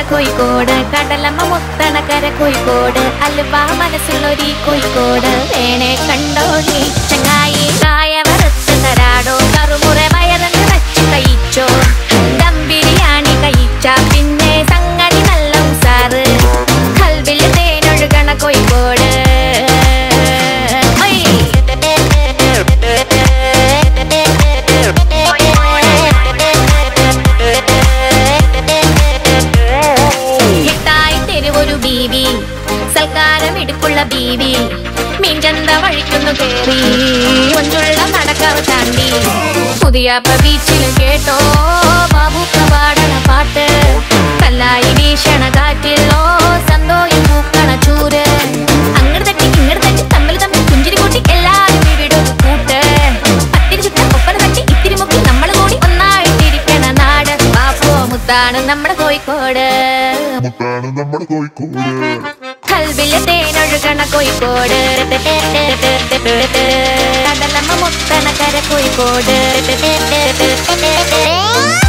കോഴിക്കോട് കടലമ്മ മുത്തണ കര കോഴിക്കോട് അലുവ മനസ്സുള്ളൊരി കോഴിക്കോട് വേണേ കണ്ടോടി ചങ്ങായി കായ വറുത്ത് തരാടോ കറുമുറ വയറ് നിറച്ച് കഴിച്ചോ ദം ബിരിയാണി കഴിച്ച പിന്നെ സംഗതി നല്ല ഉസാറ് കൽവിൽ തേനൊഴുകണ കോഴിക്കോട് ഹിട്ടായി തെരുവൊരു ബീവി സൽക്കാരം ഇടുക്കുള്ള ബീവി മീൻചന്ത വഴിക്കുന്നു കേറി മഞ്ചുള്ള നടക്കാവ് താണ്ടി പുതിയ ബീച്ചിലും കേട്ടോ ബാബുക്ക പാടണ പാട്ട് കല്ലായി വീശണ കാറ്റിലോ സന്തോഷം പൂക്കണ ചൂര് അങ്ങട് തട്ടി ഇങ്ങട് തട്ടി തമ്മിൽ തമ്മിൽ പുഞ്ചിരി കൂട്ടി എല്ലാരും ഇവിടെ ഒരു കൂട്ട് പത്തിരി ചുട്ട ഒപ്പന തട്ടി ഇത്തിരി മുക്കി നമ്മൾ കൂടി ഒന്നായിട്ടിരിക്കണ നാട് ബാപ്പോ മുത്താണ് നമ്മുടെ കോഴിക്കോട് മുത്താണ് നമ്മുടെ കോഴിക്കോട് കൽവിലെ തേനൊഴുകണ കോഴിക്കോട് കടലമ്മ മുത്തണ കര കോഴിക്കോട്